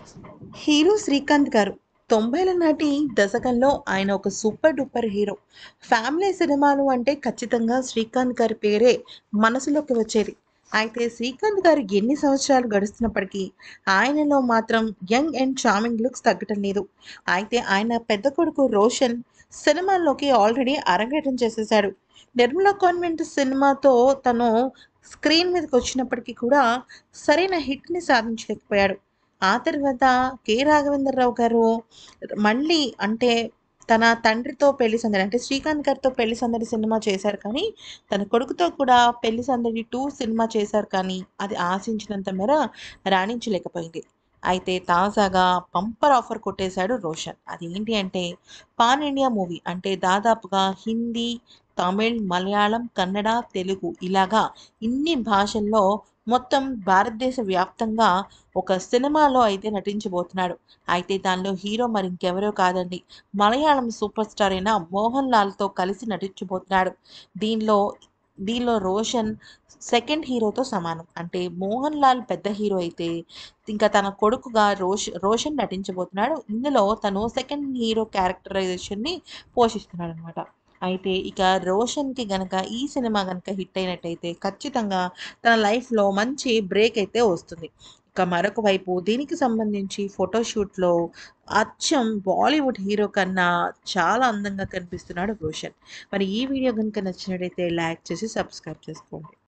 hero Srikanth గారు తొంభైల నాటి దశకంలో ఆయన ఒక సూపర్ డూపర్ హీరో ఫ్యామిలీ సినిమాలు అంటే ఖచ్చితంగా శ్రీకాంత్ గారి పేరే మనసులోకి వచ్చేది అయితే శ్రీకాంత్ గారు ఎన్ని సంవత్సరాలు గడుస్తున్నప్పటికీ ఆయనలో మాత్రం యంగ్ అండ్ చార్మింగ్ లుక్స్ తగ్గటం లేదు అయితే ఆయన పెద్ద కొడుకు రోషన్ సినిమాల్లోకి ఆల్రెడీ అరంగేటం చేసేశాడు నిర్మలా కాన్వెంట్ సినిమాతో తను స్క్రీన్ మీదకి వచ్చినప్పటికీ కూడా సరైన హిట్ని సాధించలేకపోయాడు ఆ తర్వాత కె రాఘవేంద్రరావు గారు మళ్ళీ అంటే తన తండ్రితో పెళ్లి సందడి అంటే శ్రీకాంత్ గారితో పెళ్లి సందడి సినిమా చేశారు కానీ తన కొడుకుతో కూడా పెళ్లి సందడి టూ సినిమా చేశారు కానీ అది ఆశించినంత మేర రాణించలేకపోయింది అయితే తాజాగా పంపర్ ఆఫర్ కొట్టేశాడు రోషన్ అది ఏంటి అంటే పాన్ ఇండియా మూవీ అంటే దాదాపుగా హిందీ తమిళ్ మలయాళం కన్నడ తెలుగు ఇలాగా ఇన్ని భాషల్లో మొత్తం భారతదేశ వ్యాప్తంగా ఒక సినిమాలో అయితే నటించబోతున్నాడు అయితే దానిలో హీరో మరి ఇంకెవరో కాదండి మలయాళం సూపర్ స్టార్ అయిన మోహన్ లాల్తో కలిసి నటించబోతున్నాడు దీనిలో దీనిలో రోషన్ సెకండ్ హీరోతో సమానం అంటే మోహన్ లాల్ పెద్ద హీరో అయితే ఇంకా తన కొడుకుగా రోష్ రోషన్ నటించబోతున్నాడు ఇందులో తను సెకండ్ హీరో క్యారెక్టరైజేషన్ని పోషిస్తున్నాడు అనమాట అయితే ఇక రోషన్కి గనక ఈ సినిమా గనక హిట్ అయినట్టయితే ఖచ్చితంగా తన లైఫ్లో మంచి బ్రేక్ అయితే వస్తుంది ఇక మరొక వైపు దీనికి సంబంధించి ఫోటోషూట్లో అచ్చం బాలీవుడ్ హీరో కన్నా చాలా అందంగా కనిపిస్తున్నాడు రోషన్ మరి ఈ వీడియో కనుక నచ్చినట్టయితే లైక్ చేసి సబ్స్క్రైబ్ చేసుకోండి